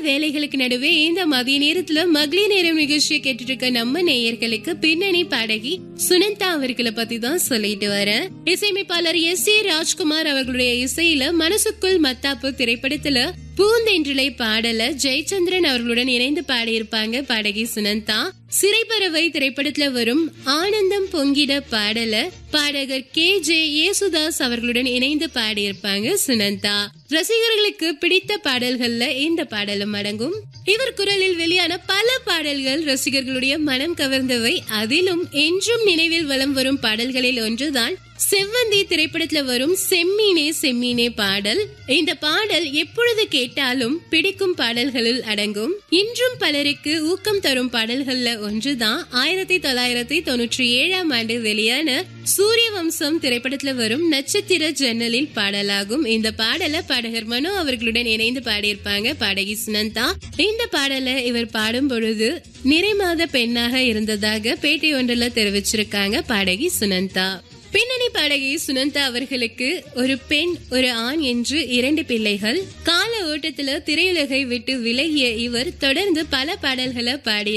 வேலைகளுக்கு நடுவே இந்த மதிய நேரத்துல மகளிர் நேரம் நிகழ்ச்சியை கேட்டுட்டு இருக்க நம்ம நேயர்களுக்கு பின்னணி பாடகி சுனந்தா அவர்களை பத்தி தான் சொல்லிட்டு வரேன் இசையமைப்பாளர் எஸ் ஏ ராஜ்குமார் அவர்களுடைய இசையில மனசுக்குள் மத்தாப்பு திரைப்படத்துல பூந்தென்றலை பாடல ஜெயச்சந்திரன் அவர்களுடன் இணைந்து பாடியிருப்பாங்க பாடகி சுனந்தா சிறைப்பறவை திரைப்படத்துல வரும் ஆனந்தம் பொங்கிட பாடல பாடகர் கே ஜே ஏசுதாஸ் அவர்களுடன் இணைந்து பாடியிருப்பாங்க சுனந்தா ரசிகர்களுக்கு பிடித்த பாடல்கள்ல இந்த பாடலும் அடங்கும் இவர் குரலில் வெளியான பல பாடல்கள் ரசிகர்களுடைய மனம் கவர்ந்தவை அதிலும் என்றும் நினைவில் வலம் வரும் பாடல்களில் ஒன்றுதான் செவ்வந்தி திரைப்படத்துல வரும் செம்மீனே செம்மீனே பாடல் இந்த பாடல் எப்பொழுது கேட்டாலும் பிடிக்கும் பாடல்களில் அடங்கும் இன்றும் பலருக்கு ஊக்கம் தரும் பாடல்கள்ல ஒன்றுதான் ஆயிரத்தி தொள்ளாயிரத்தி தொண்ணூற்றி ஏழாம் ஆண்டு வெளியான சூரிய வம்சம் திரைப்படத்துல வரும் நட்சத்திர ஜன்னலில் பாடலாகும் இந்த பாடலை பாடகர் மனோ அவர்களுடன் இணைந்து பாடியிருப்பாங்க பாடகி சுனந்தா இந்த பாடலை இவர் பாடும் பொழுது நிறைமாத பெண்ணாக இருந்ததாக பேட்டி ஒன்றில் தெரிவிச்சிருக்காங்க பாடகி சுனந்தா பின்னணி பாடகி சுனந்தா அவர்களுக்கு ஒரு பெண் ஒரு ஆண் என்று இரண்டு பிள்ளைகள் கால ஓட்டத்துல திரையுலகை விட்டு விலகிய இவர் தொடர்ந்து பல பாடல்களை பாடி